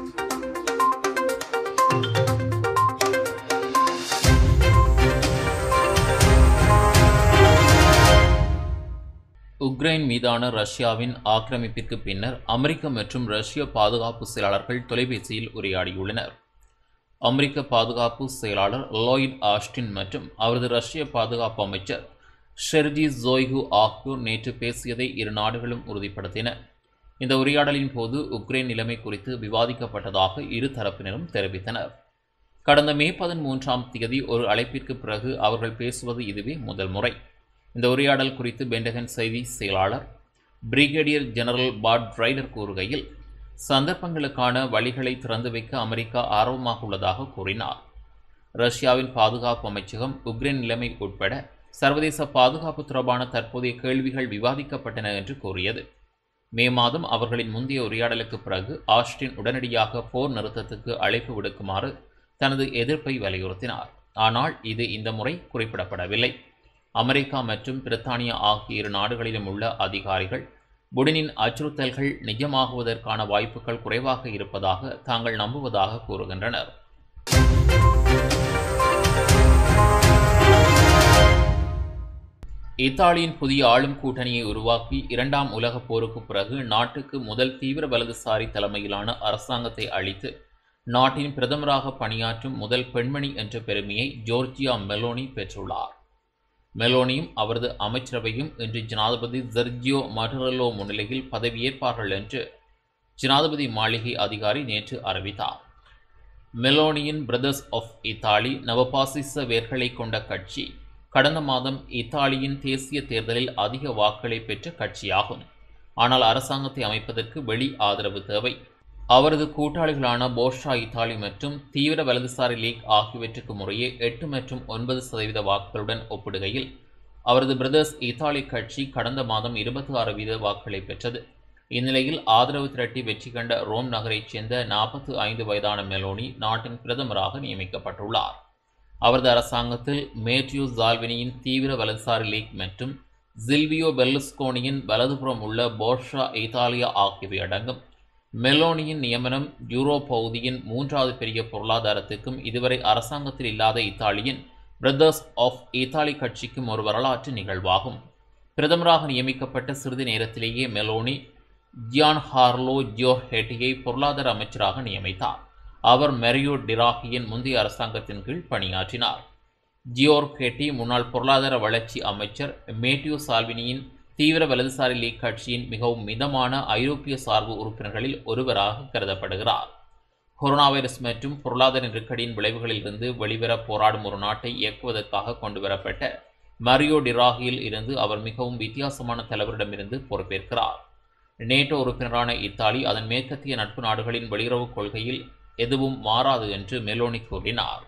Ukraine மீதான ரஷ்யாவின் ஆக்கிரமிப்பிற்கு பின்னர் அமெரிக்க மற்றும் ரஷ்ய பாதுகாப்பு செயலாளர்கள் தொலைபேசியில் உரையாடியுள்ளனர் அமெரிக்க பாதுகாப்பு செயலாளர் லோயிட் ஆஸ்டின் மற்றும் அவரது ரஷ்ய பாதுகாப்பு அமைச்சர் ஷெர்ஜி ஜோய்கு ஆகியோர் நேற்று பேசியதை இரு நாடுகளும் உறுதிப்படுத்தின இந்த உரையாடலின் போது உக்ரைன் நிலைமை குறித்து விவாதிக்கப்பட்டதாக இரு தரப்பினரும் தெரிவித்தனர் கடந்த மே பதிமூன்றாம் தேதி ஒரு அழைப்பிற்கு பிறகு அவர்கள் பேசுவது இதுவே முதல் முறை இந்த உரையாடல் குறித்து பென்டகன் செய்தி செயலாளர் பிரிகேடியர் ஜெனரல் பாட் ரைடர் கூறுகையில் சந்தர்ப்பங்களுக்கான வழிகளை திறந்து வைக்க அமெரிக்கா ஆர்வமாக உள்ளதாக கூறினார் ரஷ்யாவின் பாதுகாப்பு அமைச்சகம் உக்ரைன் நிலைமை உட்பட சர்வதேச பாதுகாப்பு தொடர்பான தற்போதைய கேள்விகள் விவாதிக்கப்பட்டன என்று கூறியது மே மாதம் அவர்களின் முந்தைய உரையாடலுக்கு பிறகு ஆஸ்டின் உடனடியாக போர் நிறுத்தத்துக்கு அழைப்பு விடுக்குமாறு தனது எதிர்ப்பை வலியுறுத்தினார் ஆனால் இது இந்த முறை குறிப்பிடப்படவில்லை அமெரிக்கா மற்றும் பிரித்தானியா ஆகிய இரு நாடுகளிலும் உள்ள அதிகாரிகள் புடினின் அச்சுறுத்தல்கள் நிஜமாகுவதற்கான வாய்ப்புகள் குறைவாக இருப்பதாக தாங்கள் நம்புவதாக கூறுகின்றனர் இத்தாலியின் புதிய ஆளும் கூட்டணியை உருவாக்கி இரண்டாம் உலகப் போருக்கு பிறகு நாட்டுக்கு முதல் தீவிர வலதுசாரி தலைமையிலான அரசாங்கத்தை அளித்து நாட்டின் பிரதமராக பணியாற்றும் முதல் பெண்மணி என்ற பெருமையை ஜோர்ஜியா மெலோனி பெற்றுள்ளார் மெலோனியும் அவரது அமைச்சரவையும் இன்று ஜனாதிபதி ஜெர்ஜியோ மட்டரலோ முன்னிலையில் பதவியேற்பார்கள் என்று ஜனாதிபதி மாளிகை அதிகாரி நேற்று அறிவித்தார் மெலோனியின் பிரதர்ஸ் ஆஃப் இத்தாலி நவபாசிச வேர்களை கொண்ட கட்சி கடந்த மாதம் இத்தாலியின் தேசிய தேர்தலில் அதிக வாக்களை பெற்ற கட்சியாகும் ஆனால் அரசாங்கத்தை அமைப்பதற்கு வெளி ஆதரவு தேவை அவரது கூட்டாளிகளான போர்ஷா இத்தாலி மற்றும் தீவிர வலதுசாரி லீக் ஆகியவற்றுக்கு முறையே எட்டு மற்றும் ஒன்பது சதவீத வாக்குகளுடன் ஒப்பிடுகையில் அவரது பிரதர்ஸ் இத்தாலி கட்சி கடந்த மாதம் இருபத்தி ஆறு வீத வாக்குகளை பெற்றது இந்நிலையில் ஆதரவு திரட்டி வெற்றி கண்ட ரோம் நகரைச் சேர்ந்த நாற்பத்தி ஐந்து வயதான மெலோனி நாட்டின் பிரதமராக நியமிக்கப்பட்டுள்ளார் அவரது அரசாங்கத்தில் மேத்யூ ஜால்வினியின் தீவிர வலதுசாரி லீக் மற்றும் சில்வியோ பெர்லுஸ்கோனியின் வலதுபுறம் உள்ள போர்ஷா இத்தாலியா ஆகியவை அடங்கும் மெலோனியின் நியமனம் யூரோ பகுதியின் மூன்றாவது பெரிய பொருளாதாரத்திற்கும் இதுவரை அரசாங்கத்தில் இல்லாத இத்தாலியின் பிரதர்ஸ் ஆஃப் இத்தாலி கட்சிக்கும் ஒரு வரலாற்று நிகழ்வாகும் பிரதமராக நியமிக்கப்பட்ட சிறிது நேரத்திலேயே மெலோனி ஜியான் ஹார்லோ ஜியோ ஹெட்டியை பொருளாதார அமைச்சராக நியமித்தார் அவர் மெரியோ டிராகியின் முந்தைய அரசாங்கத்தின் கீழ் பணியாற்றினார் ஜியோர் ஹெட்டி முன்னாள் பொருளாதார வளர்ச்சி அமைச்சர் மேட்டியோ சால்வினியின் தீவிர வலதுசாரி லீக் கட்சியின் மிகவும் மிதமான ஐரோப்பிய சார்பு உறுப்பினர்களில் ஒருவராக கருதப்படுகிறார் கொரோனா வைரஸ் மற்றும் பொருளாதார நெருக்கடியின் விளைவுகளிலிருந்து வெளிவர போராடும் ஒரு நாட்டை இயக்குவதற்காக கொண்டுவரப்பட்ட மரியோ டிராகியில் இருந்து அவர் மிகவும் வித்தியாசமான தலைவரிடமிருந்து பொறுப்பேற்கிறார் நேட்டோ உறுப்பினரான இத்தாலி அதன் மேற்கத்திய நட்பு நாடுகளின் வெளியுறவுக் கொள்கையில் எதுவும் மாறாது என்று மெலோனி கூறினார்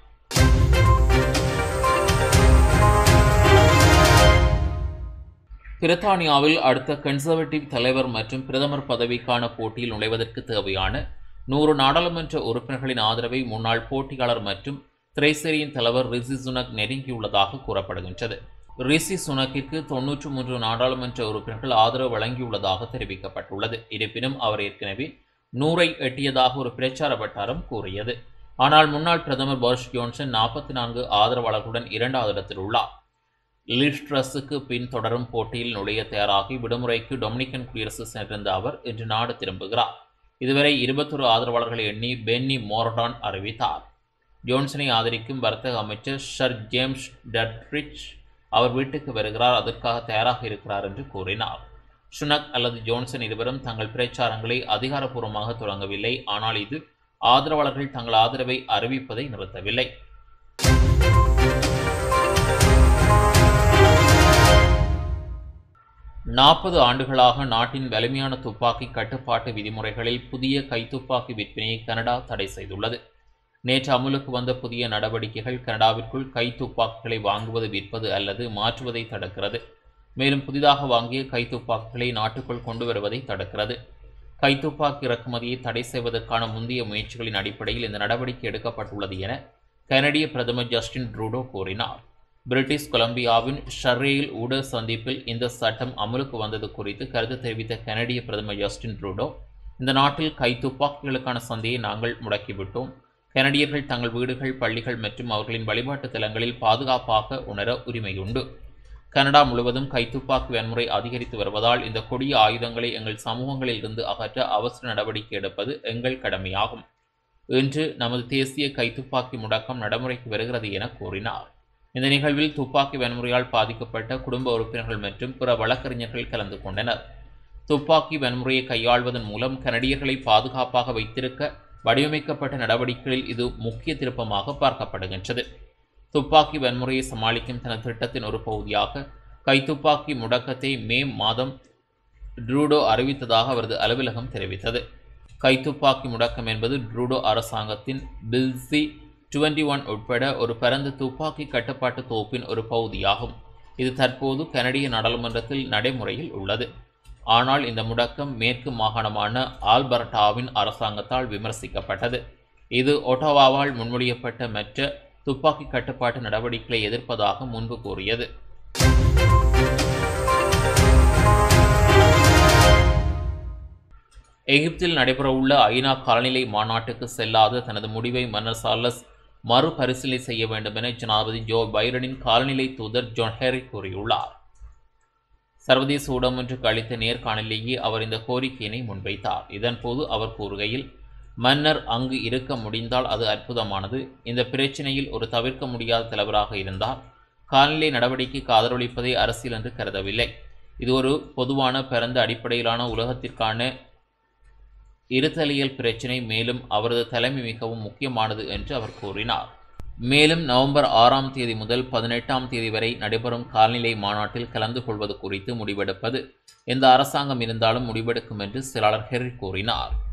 பிரித்தானியாவில் அடுத்த கன்சர்வேட்டிவ் தலைவர் மற்றும் பிரதமர் பதவிக்கான போட்டியில் நுழைவதற்கு தேவையான நூறு நாடாளுமன்ற உறுப்பினர்களின் ஆதரவை முன்னாள் போட்டியாளர் மற்றும் திரைசேரியின் தலைவர் ரிஷி சுனக் நெருங்கியுள்ளதாக கூறப்படுகின்றது ரிஷி சுனக்கிற்கு தொன்னூற்று மூன்று நாடாளுமன்ற உறுப்பினர்கள் ஆதரவு வழங்கியுள்ளதாக தெரிவிக்கப்பட்டுள்ளது இருப்பினும் அவர் ஏற்கனவே நூறை எட்டியதாக ஒரு பிரச்சார வட்டாரம் கூறியது ஆனால் முன்னாள் பிரதமர் போரிஸ் ஜோன்சன் நாற்பத்தி நான்கு ஆதரவாளர்களுடன் இரண்டாவது இடத்தில் உள்ளார் லிஸ்ட்ரஸுக்கு பின் தொடரும் போட்டியில் நுழைய தயாராகி விடுமுறைக்கு டொமினிக்கன் குடியரசு சென்றிருந்த அவர் இன்று நாடு திரும்புகிறார் இதுவரை இருபத்தொரு ஆதரவாளர்களை எண்ணி பென்னி மோர்டான் அறிவித்தார் ஜோன்சனை ஆதரிக்கும் வர்த்தக அமைச்சர் ஷர் ஜேம்ஸ் டட்ரிச் அவர் வீட்டுக்கு வருகிறார் அதற்காக தயாராக இருக்கிறார் என்று கூறினார் சுனக் அல்லது ஜோன்சன் இருவரும் தங்கள் பிரச்சாரங்களை அதிகாரப்பூர்வமாக தொடங்கவில்லை ஆனால் இது ஆதரவாளர்கள் தங்கள் ஆதரவை அறிவிப்பதை நிறுத்தவில்லை நாற்பது ஆண்டுகளாக நாட்டின் வலிமையான துப்பாக்கி கட்டுப்பாட்டு விதிமுறைகளில் புதிய கைத்துப்பாக்கி விற்பனையை கனடா தடை செய்துள்ளது நேற்று அமுலுக்கு வந்த புதிய நடவடிக்கைகள் கனடாவிற்குள் கைத்துப்பாக்கிகளை வாங்குவது விற்பது அல்லது மாற்றுவதை தடுக்கிறது மேலும் புதிதாக வாங்கிய கைத்துப்பாக்கிகளை நாட்டுக்குள் கொண்டு வருவதை தடுக்கிறது கைத்துப்பாக்கி இறக்குமதியை தடை செய்வதற்கான முந்தைய முயற்சிகளின் அடிப்படையில் இந்த நடவடிக்கை எடுக்கப்பட்டுள்ளது என கனடிய பிரதமர் ஜஸ்டின் ட்ரூடோ கூறினார் பிரிட்டிஷ் கொலம்பியாவின் ஷர்ரேயில் ஊடக சந்திப்பில் இந்த சட்டம் அமலுக்கு வந்தது குறித்து கருத்து தெரிவித்த கனடிய பிரதமர் ஜஸ்டின் ட்ரூடோ இந்த நாட்டில் கைத்துப்பாக்கிகளுக்கான சந்தையை நாங்கள் முடக்கிவிட்டோம் கனடியர்கள் தங்கள் வீடுகள் பள்ளிகள் மற்றும் அவர்களின் வழிபாட்டு தலங்களில் பாதுகாப்பாக உணர உரிமையுண்டு கனடா முழுவதும் கைத்துப்பாக்கி வன்முறை அதிகரித்து வருவதால் இந்த கொடிய ஆயுதங்களை எங்கள் சமூகங்களில் இருந்து அகற்ற அவசர நடவடிக்கை எடுப்பது எங்கள் கடமையாகும் இன்று நமது தேசிய கைத்துப்பாக்கி முடக்கம் நடைமுறைக்கு வருகிறது என கூறினார் இந்த நிகழ்வில் துப்பாக்கி வன்முறையால் பாதிக்கப்பட்ட குடும்ப உறுப்பினர்கள் மற்றும் பிற வழக்கறிஞர்கள் கலந்து கொண்டனர் துப்பாக்கி வன்முறையை கையாள்வதன் மூலம் கனடியர்களை பாதுகாப்பாக வைத்திருக்க வடிவமைக்கப்பட்ட நடவடிக்கைகளில் இது முக்கிய திருப்பமாக பார்க்கப்படுகின்றது துப்பாக்கி வன்முறையை சமாளிக்கும் தனது திட்டத்தின் ஒரு பகுதியாக கைத்துப்பாக்கி முடக்கத்தை மே மாதம் ட்ரூடோ அறிவித்ததாக அவரது அலுவலகம் தெரிவித்தது கைத்துப்பாக்கி முடக்கம் என்பது ட்ரூடோ அரசாங்கத்தின் பில்சி டுவெண்ட்டி ஒன் உட்பட ஒரு பரந்த துப்பாக்கி கட்டுப்பாட்டு தொகுப்பின் ஒரு பகுதியாகும் இது தற்போது கனடிய நாடாளுமன்றத்தில் நடைமுறையில் உள்ளது ஆனால் இந்த முடக்கம் மேற்கு மாகாணமான ஆல்பர்டாவின் அரசாங்கத்தால் விமர்சிக்கப்பட்டது இது ஒட்டோவாவால் முன்மொழியப்பட்ட மற்ற துப்பாக்கி கட்டுப்பாட்டு நடவடிக்கைகளை எதிர்ப்பதாக முன்பு கூறியது எகிப்தில் நடைபெறவுள்ள ஐநா காலநிலை மாநாட்டுக்கு செல்லாத தனது முடிவை மன்னர் சார்லஸ் மறுபரிசீலனை செய்ய வேண்டும் என ஜனாதிபதி ஜோ பைடனின் காலநிலை தூதர் ஜான் ஹேரி கூறியுள்ளார் சர்வதேச ஊடகம் ஒன்றுக்கு அளித்த நேர்காணலிலேயே அவர் இந்த கோரிக்கையினை முன்வைத்தார் இதன்போது அவர் கூறுகையில் மன்னர் அங்கு இருக்க முடிந்தால் அது அற்புதமானது இந்த பிரச்சினையில் ஒரு தவிர்க்க முடியாத தலைவராக இருந்தால் காலநிலை நடவடிக்கைக்கு ஆதரவளிப்பதை அரசியல் என்று கருதவில்லை இது ஒரு பொதுவான பரந்த அடிப்படையிலான உலகத்திற்கான இருத்தலியல் பிரச்சினை மேலும் அவரது தலைமை மிகவும் முக்கியமானது என்று அவர் கூறினார் மேலும் நவம்பர் ஆறாம் தேதி முதல் பதினெட்டாம் தேதி வரை நடைபெறும் காலநிலை மாநாட்டில் கலந்து கொள்வது குறித்து முடிவெடுப்பது எந்த அரசாங்கம் இருந்தாலும் முடிவெடுக்கும் என்று செயலாளர் ஹெரி கூறினார்